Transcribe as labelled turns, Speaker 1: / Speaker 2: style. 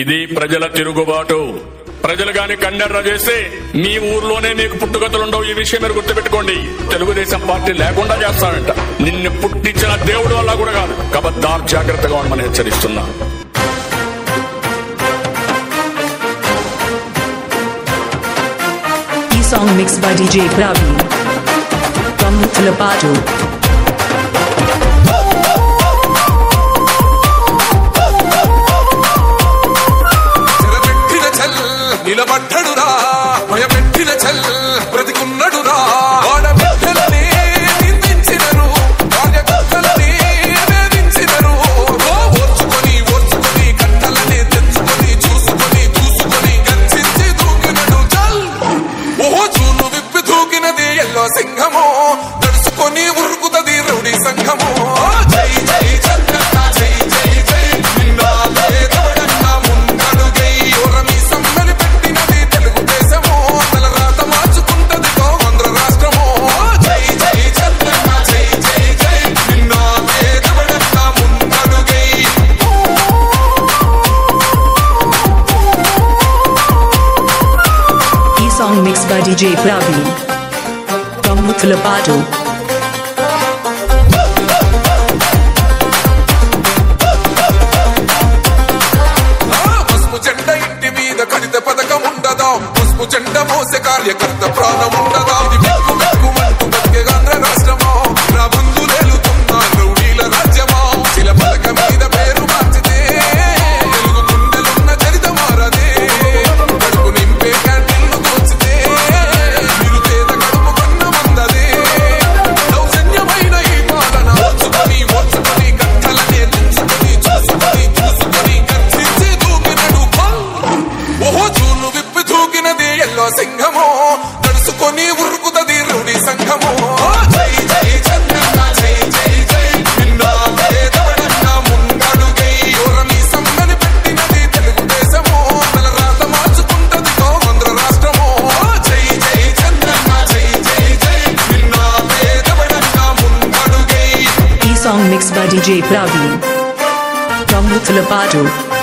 Speaker 1: ఇది ప్రజల తిరుగుబాటు ప్రజలు గాని కన్నెర్ర చేస్తే మీ ఊర్లోనే మీకు పుట్టుగతులుండవు ఈ విషయం మీరు గుర్తుపెట్టుకోండి తెలుగుదేశం పార్టీ లేకుండా చేస్తాడంట నిన్ను పుట్టించిన దేవుడు వల్ల కూడా కాదు కబద్దార్ జాగ్రత్తగా ఉండమని హెచ్చరిస్తున్నా
Speaker 2: ఈ song mix by DJ Praveen from Mutalapato.
Speaker 3: చెరబెట్టిన చల్ నిలబడ్డడురా భయపెట్టిన చల్ బ్రతికున్నడురా ఆడబిడ్డలనే నిందించినరు కార్యకర్తలనే వేధించినరు ఓ ఓర్చుకొని ఓర్చుకొని కట్టలనే తెంచుకొని చూసుకొని దూసుకొని గర్జించి దూకినడు చల్ ఓహో చూలు విప్పి దూకినది ఎల్లో సింహము నడుచుకొని ఉరుకుతది రౌడీ సంఘము జై జై చంద్రన్న జై జై జై నిన్నాలే దవడన్న ముందడుగై ఓరమి సమ్మని పెట్టినది తెలుగుదేశము తల రాత మార్చుకుంటది ఆంధ్ర రాష్ట్రము జై జై చంద్రన్న జై జై జై నిన్నాలే దవడన్న ముందడుగై
Speaker 2: ఈ song mix by DJ Praveen from Mutalapato.
Speaker 3: ఆ పసుపు జెండ ఇంటి మీద కడిత పథకం ఉండదా పసుపు జెండ మోసే కార్యకర్త ప్రాణం ఉండదా ఇది వెక్కు వెక్కుమంటూ బతికే ఆంధ్ర రాష్ట్రమా నా బంధులేలుతున్న రౌడీల రాజ్యమా చిల పథక మీద పేరు మార్చితే తెలుగు గుండెలున్న చరిత మారదే కడుపు నింపే క్యాంటీన్లు దోచితే నిరుపేద కడుపు కన్న మందదే దౌర్జన్యమైన ఈ పాలన ఓర్చుకొని ఓర్చుకొని కట్టలనే దించుకొని చూసుకొని చూసుకొని గర్జించి దూకినడు పల్. ఓహో చూలు విప్పి దూకినది ఎల్లో సింహము నడుచుకొని ఉరుకుతది రౌడీ సంఘము జై జై చంద్రన్న జై జై జై నిన్నాలే దవడన్న ముందడుగై ఓరని సమ్మని పెట్టినది తెలుగుదేశము తల రాత మార్చుకుంటది ఆంధ్ర రాష్ట్రము జై జై చంద్రన్న జై జై జై నిన్నాలే దవడన్న ముందడుగై
Speaker 2: ఈ song mix by DJ Praveen from Mutalapato.